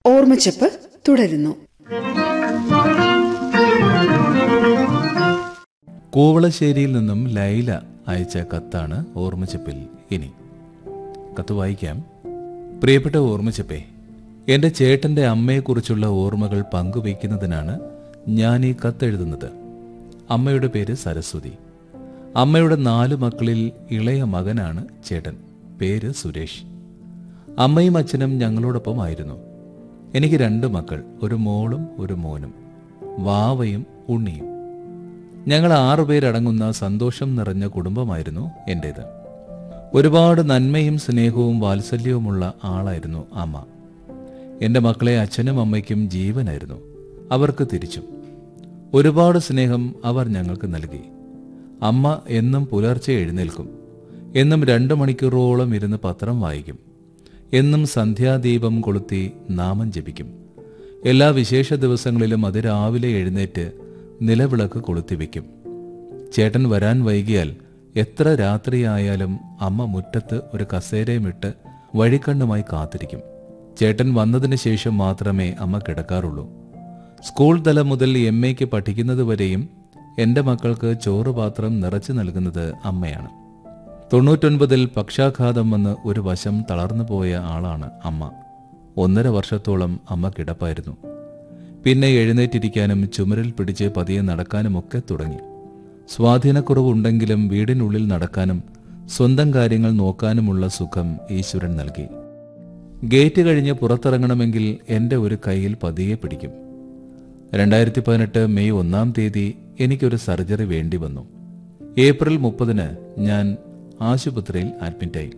ഓർമ്മച്ചപ്പ് തുടരുന്നു കൂവളശ്ശേരിയിൽ നിന്നും ലൈല അയച്ച കത്താണ് ഓർമ്മച്ചപ്പിൽ ഇനി കത്ത് വായിക്കാം പ്രിയപ്പെട്ട ഓർമ്മച്ചപ്പേ എൻ്റെ ചേട്ടൻ്റെ അമ്മയെക്കുറിച്ചുള്ള ഓർമ്മകൾ പങ്കുവയ്ക്കുന്നതിനാണ് ഞാൻ ഈ കത്തെഴുതുന്നത് അമ്മയുടെ പേര് സരസ്വതി അമ്മയുടെ നാല് മക്കളിൽ ഇളയ മകനാണ് ചേട്ടൻ പേര് സുരേഷ് അമ്മയും അച്ഛനും ഞങ്ങളോടൊപ്പമായിരുന്നു എനിക്ക് രണ്ട് മക്കൾ ഒരു മോളും ഒരു മോനും വാവയും ഉണ്ണിയും ഞങ്ങൾ ആറുപേരടങ്ങുന്ന സന്തോഷം നിറഞ്ഞ കുടുംബമായിരുന്നു എൻ്റേത് ഒരുപാട് നന്മയും സ്നേഹവും വാത്സല്യവുമുള്ള ആളായിരുന്നു അമ്മ എൻ്റെ മക്കളെ അച്ഛനും അമ്മയ്ക്കും ജീവനായിരുന്നു അവർക്ക് തിരിച്ചും ഒരുപാട് സ്നേഹം അവർ ഞങ്ങൾക്ക് നൽകി അമ്മ എന്നും പുലർച്ചെ എഴുന്നേൽക്കും എന്നും രണ്ട് മണിക്കൂറോളം ഇരുന്ന് പത്രം വായിക്കും എന്നും സന്ധ്യാദീപം കൊളുത്തി നാമം ജപിക്കും എല്ലാ വിശേഷ ദിവസങ്ങളിലും അതിരാവിലെ എഴുന്നേറ്റ് നിലവിളക്ക് കൊളുത്തിവെക്കും ചേട്ടൻ വരാൻ വൈകിയാൽ എത്ര രാത്രിയായാലും അമ്മ മുറ്റത്ത് ഒരു കസേരയുമിട്ട് വഴിക്കണ്ണുമായി കാത്തിരിക്കും ചേട്ടൻ വന്നതിന് ശേഷം മാത്രമേ അമ്മ കിടക്കാറുള്ളൂ സ്കൂൾ തലം മുതൽ എം എക്ക് പഠിക്കുന്നതുവരെയും എൻ്റെ മക്കൾക്ക് ചോറ് പാത്രം നിറച്ചു നൽകുന്നത് അമ്മയാണ് തൊണ്ണൂറ്റൊൻപതിൽ പക്ഷാഘാതം വന്ന് ഒരു വശം തളർന്നു പോയ ആളാണ് അമ്മ ഒന്നര വർഷത്തോളം അമ്മ കിടപ്പായിരുന്നു പിന്നെ എഴുന്നേറ്റിരിക്കാനും ചുമരിൽ പിടിച്ച് പതിയെ നടക്കാനുമൊക്കെ തുടങ്ങി സ്വാധീനക്കുറവുണ്ടെങ്കിലും വീടിനുള്ളിൽ നടക്കാനും സ്വന്തം കാര്യങ്ങൾ നോക്കാനുമുള്ള സുഖം ഈശ്വരൻ നൽകി ഗേറ്റ് കഴിഞ്ഞ് പുറത്തിറങ്ങണമെങ്കിൽ എൻ്റെ ഒരു കൈയിൽ പതിയെ പിടിക്കും രണ്ടായിരത്തി പതിനെട്ട് മെയ് ഒന്നാം തീയതി എനിക്കൊരു സർജറി വേണ്ടി വന്നു ഏപ്രിൽ മുപ്പതിന് ഞാൻ ആശുപത്രിയിൽ അഡ്മിറ്റായി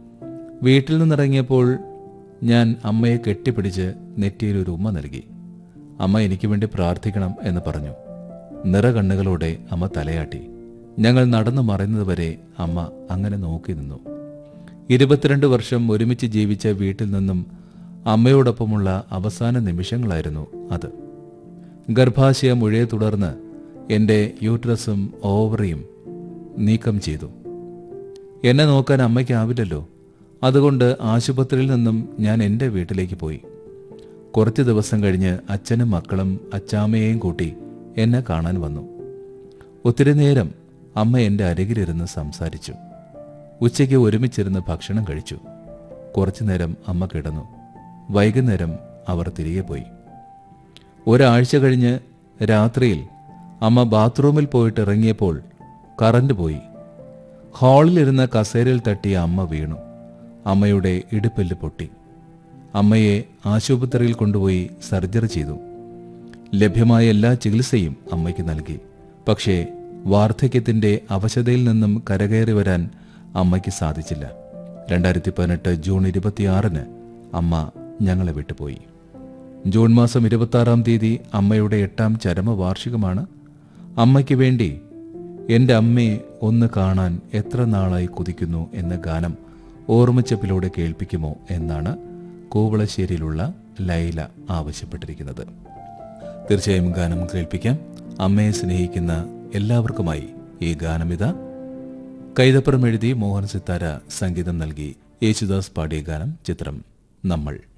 വീട്ടിൽ നിന്നിറങ്ങിയപ്പോൾ ഞാൻ അമ്മയെ കെട്ടിപ്പിടിച്ച് നെറ്റിയിൽ ഒരു ഉമ്മ നൽകി അമ്മ എനിക്ക് വേണ്ടി പ്രാർത്ഥിക്കണം എന്ന് പറഞ്ഞു നിറകണ്ണുകളോടെ അമ്മ തലയാട്ടി ഞങ്ങൾ നടന്നു മറയുന്നതുവരെ അമ്മ അങ്ങനെ നോക്കി നിന്നു ഇരുപത്തിരണ്ട് വർഷം ഒരുമിച്ച് ജീവിച്ച വീട്ടിൽ നിന്നും അമ്മയോടൊപ്പമുള്ള അവസാന നിമിഷങ്ങളായിരുന്നു അത് ഗർഭാശയ മുഴയെ തുടർന്ന് എൻ്റെ യൂട്രസും ഓവറിയും നീക്കം ചെയ്തു എന്നെ നോക്കാൻ അമ്മയ്ക്കാവില്ലല്ലോ അതുകൊണ്ട് ആശുപത്രിയിൽ നിന്നും ഞാൻ എൻ്റെ വീട്ടിലേക്ക് പോയി കുറച്ച് ദിവസം കഴിഞ്ഞ് അച്ഛനും മക്കളും അച്ചാമ്മയെയും കൂട്ടി എന്നെ കാണാൻ വന്നു ഒത്തിരി നേരം അമ്മ എൻ്റെ അരികിലിരുന്ന് സംസാരിച്ചു ഉച്ചയ്ക്ക് ഒരുമിച്ചിരുന്ന് ഭക്ഷണം കഴിച്ചു കുറച്ചു നേരം അമ്മ കിടന്നു വൈകുന്നേരം അവർ തിരികെ പോയി ഒരാഴ്ച കഴിഞ്ഞ് രാത്രിയിൽ അമ്മ ബാത്റൂമിൽ പോയിട്ട് ഇറങ്ങിയപ്പോൾ കറണ്ട് പോയി ഹാളിലിരുന്ന കസേരയിൽ തട്ടിയ അമ്മ വീണു അമ്മയുടെ ഇടുപ്പെല്ല് പൊട്ടി അമ്മയെ ആശുപത്രിയിൽ കൊണ്ടുപോയി സർജറി ചെയ്തു ലഭ്യമായ എല്ലാ ചികിത്സയും അമ്മയ്ക്ക് നൽകി പക്ഷേ വാർദ്ധക്യത്തിന്റെ അവശതയിൽ നിന്നും കരകയറി വരാൻ അമ്മയ്ക്ക് സാധിച്ചില്ല രണ്ടായിരത്തി പതിനെട്ട് ജൂൺ ഇരുപത്തിയാറിന് അമ്മ ഞങ്ങളെ വിട്ടുപോയി ജൂൺ മാസം ഇരുപത്തി തീയതി അമ്മയുടെ എട്ടാം ചരമവാർഷികമാണ് അമ്മയ്ക്ക് വേണ്ടി എൻ്റെ അമ്മയെ ഒന്ന് കാണാൻ എത്ര നാളായി കുതിക്കുന്നു എന്ന ഗാനം ഓർമ്മച്ചപ്പിലൂടെ കേൾപ്പിക്കുമോ എന്നാണ് കൂവളശ്ശേരിയിലുള്ള ലൈല ആവശ്യപ്പെട്ടിരിക്കുന്നത് തീർച്ചയായും ഗാനം കേൾപ്പിക്കാം അമ്മയെ സ്നേഹിക്കുന്ന എല്ലാവർക്കുമായി ഈ ഗാനമിത കൈതപ്പുറം എഴുതി മോഹൻ സിത്താര സംഗീതം നൽകി യേശുദാസ് പാടിയ ഗാനം ചിത്രം നമ്മൾ